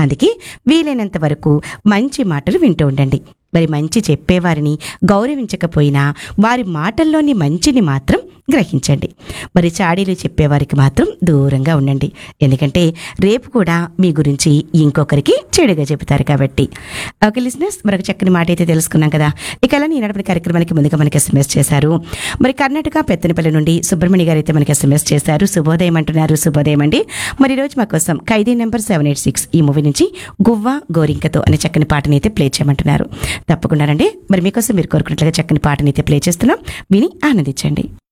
అందుకే వీలైనంత వరకు మంచి మాటలు వింటూ ఉండండి మరి మంచి చెప్పేవారిని గౌరవించకపోయినా వారి మాటల్లోని మంచిని మాత్రం గ్రహించండి మరి చాడీలు చెప్పేవారికి మాత్రం దూరంగా ఉండండి ఎందుకంటే రేపు కూడా మీ గురించి ఇంకొకరికి చెడుగా చెబుతారు కాబట్టి ఓకే లిసినర్స్ మరొక చక్కని మాట అయితే తెలుసుకున్నాం కదా ఇక అలా ఈనాటి కార్యక్రమానికి ముందుగా మనకి ఎస్ఎంఎస్ చేశారు మరి కర్ణాటక పెత్తనపల్లి నుండి సుబ్రహ్మణ్య గారు అయితే మనకి ఎస్ఎంఎస్ చేశారు శుభోదయం అంటున్నారు శుభోదయం అండి మరి ఈ రోజు మా కోసం Khaidi number seven eight six ఈ మూవీ నుంచి గువ్వ గోరింకతో అనే చక్కని పాటని అయితే ప్లే చేయమంటున్నారు తప్పకుండా రండి మరి మీకోసం మీరు కోరుకున్నట్లుగా చక్కని పాటని అయితే ప్లే చేస్తున్నాం విని ఆనందించండి